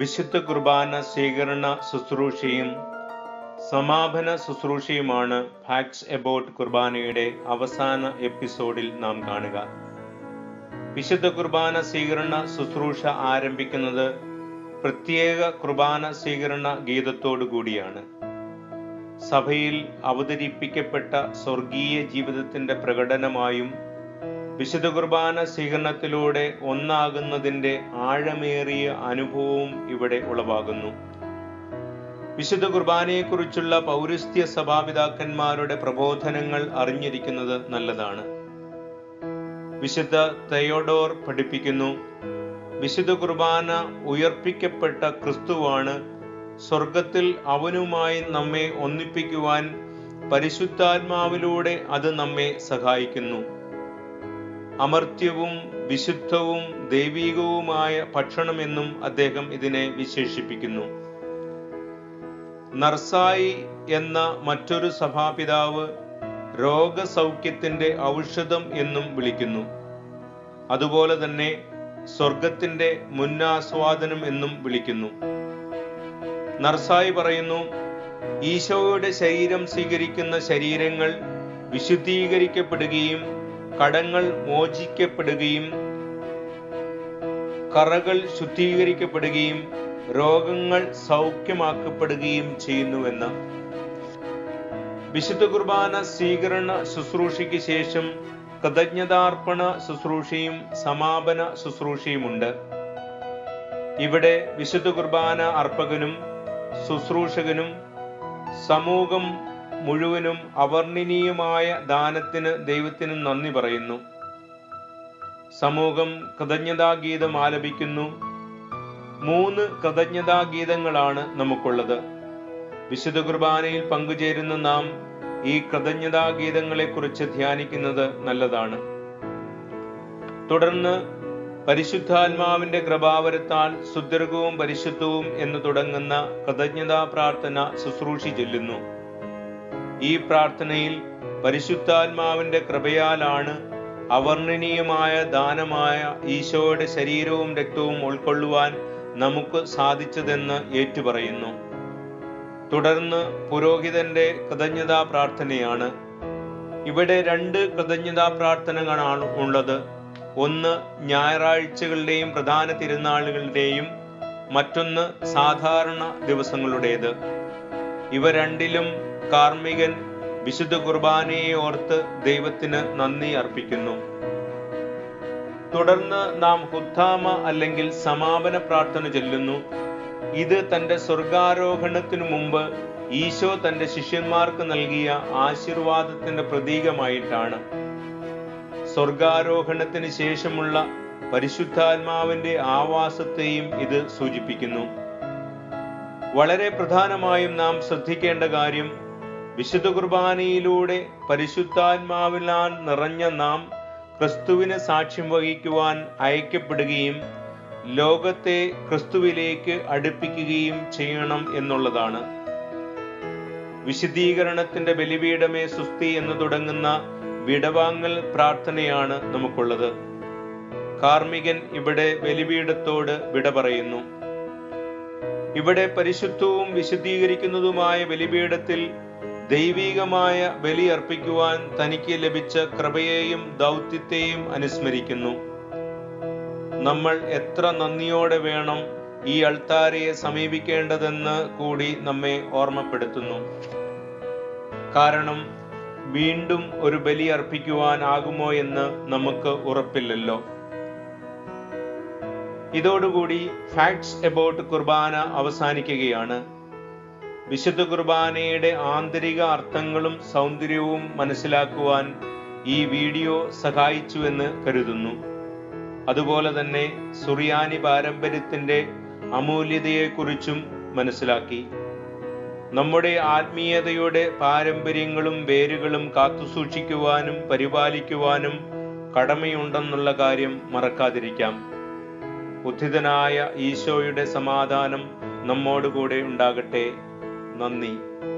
വിശുദ്ധ കുർബാന സ്വീകരണ ശുശ്രൂഷയും സമാപന ശുശ്രൂഷയുമാണ് ഫാക്ട്സ് എബൌട്ട് കുർബാനയുടെ അവസാന എപ്പിസോഡിൽ നാം കാണുക വിശുദ്ധ കുർബാന സ്വീകരണ ശുശ്രൂഷ ആരംഭിക്കുന്നത് പ്രത്യേക കുർബാന സ്വീകരണ ഗീതത്തോടു കൂടിയാണ് സഭയിൽ അവതരിപ്പിക്കപ്പെട്ട സ്വർഗീയ ജീവിതത്തിന്റെ പ്രകടനമായും വിശുദ്ധ കുർബാന സ്വീകരണത്തിലൂടെ ഒന്നാകുന്നതിന്റെ ആഴമേറിയ അനുഭവവും ഇവിടെ ഉളവാകുന്നു വിശുദ്ധ കുർബാനയെക്കുറിച്ചുള്ള പൗരസ്ത്യ സഭാപിതാക്കന്മാരുടെ പ്രബോധനങ്ങൾ അറിഞ്ഞിരിക്കുന്നത് നല്ലതാണ് വിശുദ്ധ തയോഡോർ പഠിപ്പിക്കുന്നു വിശുദ്ധ കുർബാന ഉയർപ്പിക്കപ്പെട്ട ക്രിസ്തുവാണ് സ്വർഗത്തിൽ അവനുമായി നമ്മെ ഒന്നിപ്പിക്കുവാൻ പരിശുദ്ധാത്മാവിലൂടെ അത് നമ്മെ സഹായിക്കുന്നു അമർത്യവും വിശുദ്ധവും ദൈവീകവുമായ ഭക്ഷണമെന്നും അദ്ദേഹം ഇതിനെ വിശേഷിപ്പിക്കുന്നു നർസായി എന്ന മറ്റൊരു സഭാപിതാവ് രോഗസൗഖ്യത്തിന്റെ ഔഷധം എന്നും വിളിക്കുന്നു അതുപോലെ തന്നെ സ്വർഗത്തിന്റെ മുന്നാസ്വാദനം എന്നും വിളിക്കുന്നു നർസായി പറയുന്നു ഈശോയുടെ ശരീരം സ്വീകരിക്കുന്ന ശരീരങ്ങൾ വിശുദ്ധീകരിക്കപ്പെടുകയും കടങ്ങൾ മോചിക്കപ്പെടുകയും കറകൾ ശുദ്ധീകരിക്കപ്പെടുകയും രോഗങ്ങൾ സൗഖ്യമാക്കപ്പെടുകയും ചെയ്യുന്നുവെന്ന് വിശുദ്ധ കുർബാന സ്വീകരണ ശുശ്രൂഷയ്ക്ക് ശേഷം കൃതജ്ഞതാർപ്പണ ശുശ്രൂഷയും സമാപന ശുശ്രൂഷയുമുണ്ട് ഇവിടെ വിശുദ്ധ കുർബാന അർപ്പകനും ശുശ്രൂഷകനും സമൂഹം മുഴുവനും അവർണ്ണനീയമായ ദാനത്തിന് ദൈവത്തിന് നന്ദി പറയുന്നു സമൂഹം കൃതജ്ഞതാഗീതം ആലപിക്കുന്നു മൂന്ന് കൃതജ്ഞതാഗീതങ്ങളാണ് നമുക്കുള്ളത് വിശുദ്ധ കുർബാനയിൽ പങ്കുചേരുന്ന നാം ഈ കൃതജ്ഞതാഗീതങ്ങളെ കുറിച്ച് ധ്യാനിക്കുന്നത് നല്ലതാണ് തുടർന്ന് പരിശുദ്ധാത്മാവിന്റെ കൃപാവരത്താൽ സുദീർഘവും പരിശുദ്ധവും എന്ന് തുടങ്ങുന്ന കൃതജ്ഞതാ പ്രാർത്ഥന ശുശ്രൂഷി ചൊല്ലുന്നു ഈ പ്രാർത്ഥനയിൽ പരിശുദ്ധാത്മാവിന്റെ കൃപയാലാണ് അവർണ്ണനീയമായ ദാനമായ ഈശോയുടെ ശരീരവും രക്തവും ഉൾക്കൊള്ളുവാൻ നമുക്ക് സാധിച്ചതെന്ന് ഏറ്റുപറയുന്നു തുടർന്ന് പുരോഹിതന്റെ കൃതജ്ഞതാ പ്രാർത്ഥനയാണ് ഇവിടെ രണ്ട് കൃതജ്ഞതാ പ്രാർത്ഥനകളാണ് ഉള്ളത് ഒന്ന് ഞായറാഴ്ചകളുടെയും പ്രധാന തിരുനാളുകളുടെയും മറ്റൊന്ന് സാധാരണ ദിവസങ്ങളുടേത് ഇവ രണ്ടിലും കാർമികൻ വിശുദ്ധ കുർബാനയെ ഓർത്ത് ദൈവത്തിന് നന്ദി അർപ്പിക്കുന്നു തുടർന്ന് നാം ഹുദ്ധാമ അല്ലെങ്കിൽ സമാപന പ്രാർത്ഥന ചൊല്ലുന്നു ഇത് തന്റെ സ്വർഗാരോഹണത്തിനു മുമ്പ് ഈശോ തന്റെ ശിഷ്യന്മാർക്ക് നൽകിയ ആശീർവാദത്തിന്റെ പ്രതീകമായിട്ടാണ് സ്വർഗാരോഹണത്തിന് ശേഷമുള്ള പരിശുദ്ധാത്മാവിന്റെ ആവാസത്തെയും ഇത് സൂചിപ്പിക്കുന്നു വളരെ പ്രധാനമായും നാം ശ്രദ്ധിക്കേണ്ട കാര്യം വിശുദ്ധ കുർബാനയിലൂടെ പരിശുദ്ധാത്മാവിനാൽ നിറഞ്ഞ നാം ക്രിസ്തുവിന് സാക്ഷ്യം വഹിക്കുവാൻ അയക്കപ്പെടുകയും ലോകത്തെ ക്രിസ്തുവിലേക്ക് അടുപ്പിക്കുകയും ചെയ്യണം എന്നുള്ളതാണ് വിശുദ്ധീകരണത്തിന്റെ ബലിപീഠമേ സുസ്തി എന്ന് തുടങ്ങുന്ന വിടവാങ്ങൽ പ്രാർത്ഥനയാണ് നമുക്കുള്ളത് കാർമികൻ ഇവിടെ ബലിപീഠത്തോട് വിട പറയുന്നു ഇവിടെ പരിശുദ്ധവും വിശുദ്ധീകരിക്കുന്നതുമായ ബലിപീഠത്തിൽ ദൈവികമായ ബലി അർപ്പിക്കുവാൻ തനിക്ക് ലഭിച്ച കൃപയെയും ദൗത്യത്തെയും അനുസ്മരിക്കുന്നു നമ്മൾ എത്ര നന്ദിയോടെ വേണം ഈ അൾത്താരയെ സമീപിക്കേണ്ടതെന്ന് കൂടി നമ്മെ ഓർമ്മപ്പെടുത്തുന്നു കാരണം വീണ്ടും ഒരു ബലി അർപ്പിക്കുവാനാകുമോ എന്ന് നമുക്ക് ഉറപ്പില്ലല്ലോ ഇതോടുകൂടി ഫാക്ട്സ് എബൌട്ട് കുർബാന അവസാനിക്കുകയാണ് വിശുദ്ധ കുർബാനയുടെ ആന്തരിക അർത്ഥങ്ങളും സൗന്ദര്യവും മനസ്സിലാക്കുവാൻ ഈ വീഡിയോ സഹായിച്ചുവെന്ന് കരുതുന്നു അതുപോലെ തന്നെ സുറിയാനി പാരമ്പര്യത്തിന്റെ അമൂല്യതയെക്കുറിച്ചും മനസ്സിലാക്കി നമ്മുടെ ആത്മീയതയുടെ പാരമ്പര്യങ്ങളും വേരുകളും കാത്തുസൂക്ഷിക്കുവാനും പരിപാലിക്കുവാനും കടമയുണ്ടെന്നുള്ള കാര്യം മറക്കാതിരിക്കാം ഉദ്ധിതനായ ഈശോയുടെ സമാധാനം നമ്മോടുകൂടെ ഉണ്ടാകട്ടെ നന്ദി